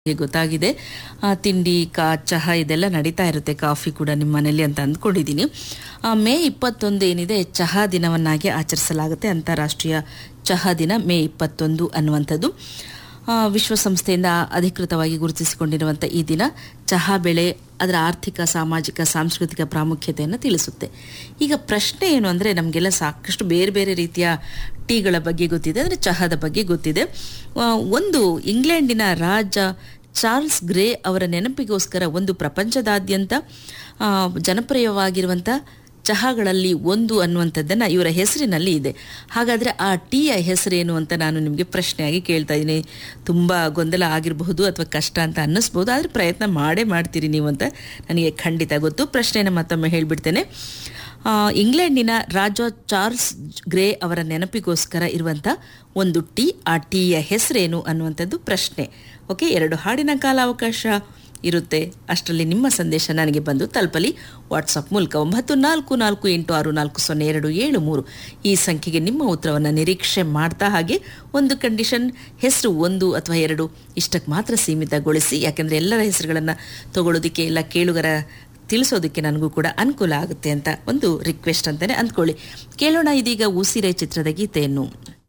ಗೆ ಗೊತ್ತಾಗಿದೆ ಆ, ತಿಂಡಿ ಕಾ ಚಹಾ ಇದೆಲ್ಲ ನಡೀತಾ ಇರುತ್ತೆ ಕಾಫಿ ಕೂಡ ನಿಮ್ಮ ಮನೇಲಿ ಅಂತ ಅಂದ್ಕೊಂಡಿದ್ದೀನಿ ಆ, ಮೇ ಇಪ್ಪತ್ತೊಂದು ಏನಿದೆ ಚಹಾ ದಿನವನ್ನಾಗಿ ಆಚರಿಸಲಾಗುತ್ತೆ ಅಂತಾರಾಷ್ಟ್ರೀಯ ಚಹಾ ದಿನ ಮೇ ಇಪ್ಪತ್ತೊಂದು ಅನ್ನುವಂಥದ್ದು ಆ, ವಿಶ್ವಸಂಸ್ಥೆಯಿಂದ ಅಧಿಕೃತವಾಗಿ ಗುರುತಿಸಿಕೊಂಡಿರುವಂಥ ಈ ದಿನ ಚಹಾ ಬೆಳೆ ಅದರ ಆರ್ಥಿಕ ಸಾಮಾಜಿಕ ಸಾಂಸ್ಕೃತಿಕ ಪ್ರಾಮುಖ್ಯತೆಯನ್ನು ತಿಳಿಸುತ್ತೆ ಈಗ ಪ್ರಶ್ನೆ ಏನು ಅಂದರೆ ನಮಗೆಲ್ಲ ಸಾಕಷ್ಟು ಬೇರೆ ಬೇರೆ ರೀತಿಯ ಟೀಗಳ ಬಗ್ಗೆ ಗೊತ್ತಿದೆ ಅಂದರೆ ಚಹಾದ ಬಗ್ಗೆ ಗೊತ್ತಿದೆ ಆ, ಒಂದು ಇಂಗ್ಲೆಂಡಿನ ರಾಜ ಚಾರ್ಲ್ಸ್ ಗ್ರೇ ಅವರ ನೆನಪಿಗೋಸ್ಕರ ಒಂದು ಪ್ರಪಂಚದಾದ್ಯಂತ ಆ, ಜನಪ್ರಿಯವಾಗಿರುವಂಥ ಚಹಾಗಳಲ್ಲಿ ಒಂದು ಅನ್ನುವಂಥದ್ದನ್ನು ಇವರ ಹೆಸರಿನಲ್ಲಿ ಇದೆ ಹಾಗಾದರೆ ಆ ಟೀಯ ಹೆಸರೇನು ಅಂತ ನಾನು ನಿಮಗೆ ಪ್ರಶ್ನೆಯಾಗಿ ಕೇಳ್ತಾ ಇದ್ದೀನಿ ತುಂಬ ಗೊಂದಲ ಆಗಿರಬಹುದು ಅಥವಾ ಕಷ್ಟ ಅಂತ ಅನ್ನಿಸ್ಬೋದು ಆದರೆ ಪ್ರಯತ್ನ ಮಾಡೇ ಮಾಡ್ತೀರಿ ನೀವು ಅಂತ ನನಗೆ ಖಂಡಿತ ಗೊತ್ತು ಪ್ರಶ್ನೆನ ಮತ್ತೊಮ್ಮೆ ಹೇಳಿಬಿಡ್ತೇನೆ ಆ, ಇಂಗ್ಲೆಂಡಿನ ರಾಜ ಚಾರ್ಲ್ಸ್ ಗ್ರೇ ಅವರ ನೆನಪಿಗೋಸ್ಕರ ಇರುವಂಥ ಒಂದು ಟೀ ಆ ಟೀಯ ಹೆಸರೇನು ಅನ್ನುವಂಥದ್ದು ಪ್ರಶ್ನೆ ಓಕೆ ಎರಡು ಹಾಡಿನ ಕಾಲಾವಕಾಶ ಇರುತ್ತೆ ಅಷ್ಟರಲ್ಲಿ ನಿಮ್ಮ ಸಂದೇಶ ನನಗೆ ಬಂದು ತಲುಪಲಿ ವಾಟ್ಸಪ್ ಮೂಲಕ ಒಂಬತ್ತು ನಾಲ್ಕು ನಾಲ್ಕು ಎಂಟು ಆರು ನಾಲ್ಕು ಸೊನ್ನೆ ಎರಡು ಏಳು ಮೂರು ಈ ಸಂಖ್ಯೆಗೆ ನಿಮ್ಮ ಉತ್ತರವನ್ನು ನಿರೀಕ್ಷೆ ಮಾಡ್ತಾ ಹಾಗೆ ಒಂದು ಕಂಡೀಷನ್ ಹೆಸರು ಒಂದು ಅಥವಾ ಎರಡು ಇಷ್ಟಕ್ಕೆ ಮಾತ್ರ ಸೀಮಿತಗೊಳಿಸಿ ಯಾಕೆಂದರೆ ಎಲ್ಲರ ಹೆಸರುಗಳನ್ನು ತಗೊಳ್ಳೋದಕ್ಕೆ ಎಲ್ಲ ಕೇಳುಗರ ತಿಳಿಸೋದಕ್ಕೆ ನನಗೂ ಕೂಡ ಅನುಕೂಲ ಆಗುತ್ತೆ ಅಂತ ಒಂದು ರಿಕ್ವೆಸ್ಟ್ ಅಂತಲೇ ಅಂದ್ಕೊಳ್ಳಿ ಕೇಳೋಣ ಇದೀಗ ಉಸಿರೆ ಚಿತ್ರದ ಗೀತೆಯನ್ನು